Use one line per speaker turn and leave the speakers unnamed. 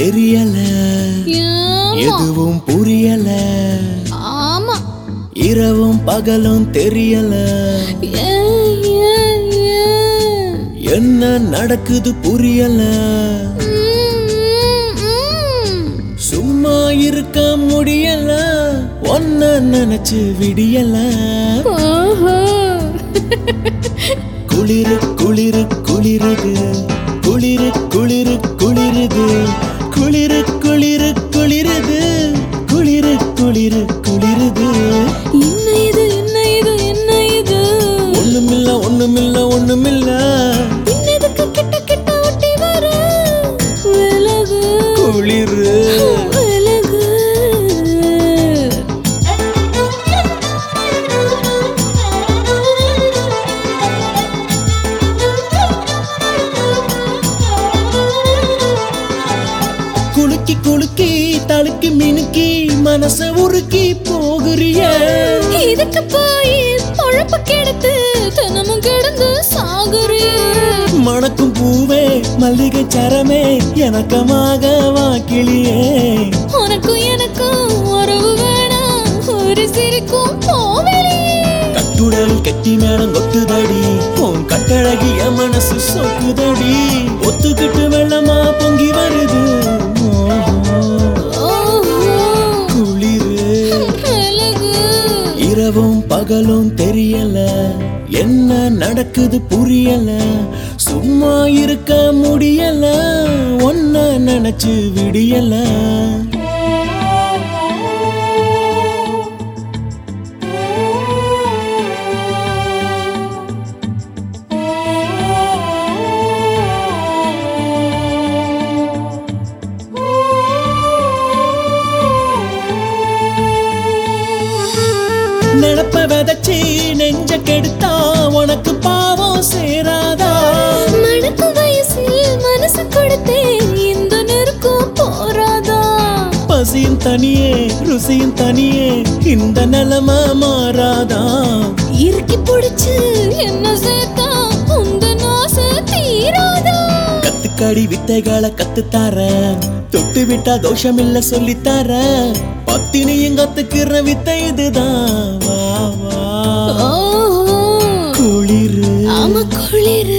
தெரியல
ஏமா?
எதுவும் புரியல
ஆமா
இரவும் பகலும் தெரியல
ஏன், ஏன், ஏன்?
என்ன நடக்குது புரியல
ம், ம், ம்.
சும்மா இருக்க முடியல ஒன்ன நினைச்சு விடியல
ஓஹோ.
குளிரு குளிரு குளிருது குளிரு குளிரு குளிருது குளிரு குளிரு குளிருது குளிரு குளிரு குளிருது
என்ன இது என்ன இது என்ன இது
ஒண்ணுமில்ல ஒண்ணுமில்ல ஒண்ணுமில்ல
இன்னதுக்கு கிட்ட கிட்ட ஒட்டி வர விலகு
குளிரு
விலகு
குலுக்கி குலுக்கி தழுக்கி மினுக்கி மனச உருக்கி போகிறிய
இதுக்கு போய் பொழப்பு கெடுத்து தினமும் கிடந்து சாகுறிய
மணக்கும் பூவே மல்லிகை சரமே எனக்கமாக வாக்கிளியே
உனக்கும் எனக்கும் உறவு வேணாம் ஒரு சிரிக்கும் போவெளியே
கட்டுடல் கெட்டி மேடம் கொட்டுதடி உன் கட்டழகிய மனசு சொக்குதடி ஒத்துக்கிட்டு வெள்ளமா பொங்கி வருது
ஓஹோ.
குளிரு
விலகு
இரவும் பகலும் தெரியல என்ன நடக்குது புரியல சும்மா இருக்க முடியல ஒன்ன நினைச்சு விடியல நினப்ப விதைச்சி நெஞ்ச கெடுத்தா உனக்கு பாவம் சேராதா
மணக்கு வயசில் மனசு கொடுத்தேன் இந்த நெருக்கம் போராதா
பசியும் தனியே ருசியும் தனியே இந்த நிலைமை மாறாதா
இறுக்கி பிடிச்சு என்ன சேர்த்தா உந்த நாச தீராதா
கத்துக்காடி வித்தைகளை கத்துத்தார தொட்டு விட்டா தோஷம் இல்ல சொல்லித்தார பத்தினியும் கத்துக்கிற வித்தை இதுதான் வா வா
ஓஹோ
குளிரு
ஆமா குளிரு